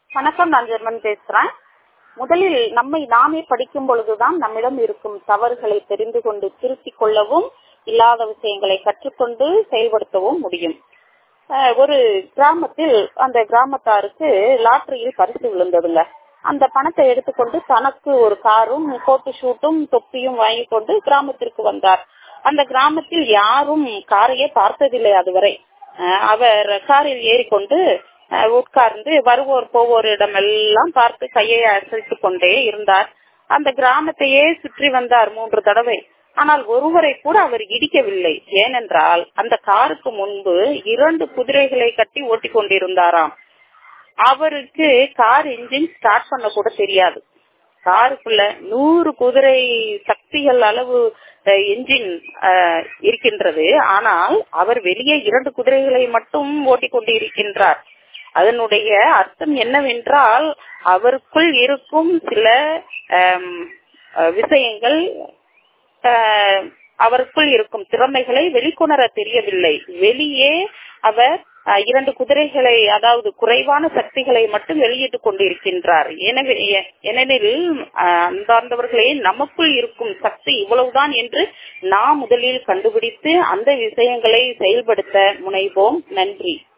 வணக்கம் நான் ஜெர்மன் பேசுறேன் முதலில் நம்மை நாமே படிக்கும் பொழுதுதான் நம்மிடம் இருக்கும் தவறுகளை தெரிந்து கொண்டு திருத்திக் கொள்ளவும் இல்லாத விஷயங்களை கற்றுக்கொண்டு செயல்படுத்தவும் முடியும் அஹ் ஒரு கிராமத்தில் அந்த கிராமத்தாருக்கு லாட்டரியில் பரிசு விழுந்ததுங்க அந்த பணத்தை எடுத்துக்கொண்டு தனக்கு ஒரு காரும் கோட்டு ஷூட்டும் தொப்பியும் வாங்கி கொண்டு கிராமத்திற்கு வந்தார் அந்த கிராமத்தில் யாரும் காரையே பார்த்ததில்லை அதுவரை அஹ் அவர் காரில் ஏறிக்கொண்டு அஹ் உட்கார்ந்து வருவோர் போவோரிடம் எல்லாம் பார்த்து கையை அசைத்துக் கொண்டே இருந்தார் அந்த கிராமத்தையே சுற்றி வந்தார் மூன்று தடவை ஆனால் ஒருவரை கூட அவர் இடிக்கவில்லை ஏனென்றால் அந்த காருக்கு முன்பு இரண்டு குதிரைகளை கட்டி ஓட்டிக் கொண்டிருந்தாராம் அவருக்கு கார் இன்ஜின் ஸ்டார்ட் பண்ண கூட தெரியாது காருக்குள்ள நூறு குதிரை சக்திகள் அளவு என்ஜின் இருக்கின்றது ஆனால் அவர் வெளியே இரண்டு குதிரைகளை மட்டும் ஓட்டிக் கொண்டு இருக்கின்றார் அதனுடைய அர்த்தம் என்னவென்றால் அவருக்குள் இருக்கும் சில விஷயங்கள் அவருக்குள் இருக்கும் திறமைகளை வெளிக்கொணர தெரியவில்லை வெளியே அவர் இரண்டு குதிரைகளை அதாவது குறைவான சக்திகளை மட்டும் வெளியிட்டுக் கொண்டிருக்கின்றார் எனவே ஏனெனில் அந்தார்ந்தவர்களே நமக்குள் இருக்கும் சக்தி இவ்வளவுதான் என்று நாம் முதலில் கண்டுபிடித்து அந்த விஷயங்களை செயல்படுத்த முனைவோம் நன்றி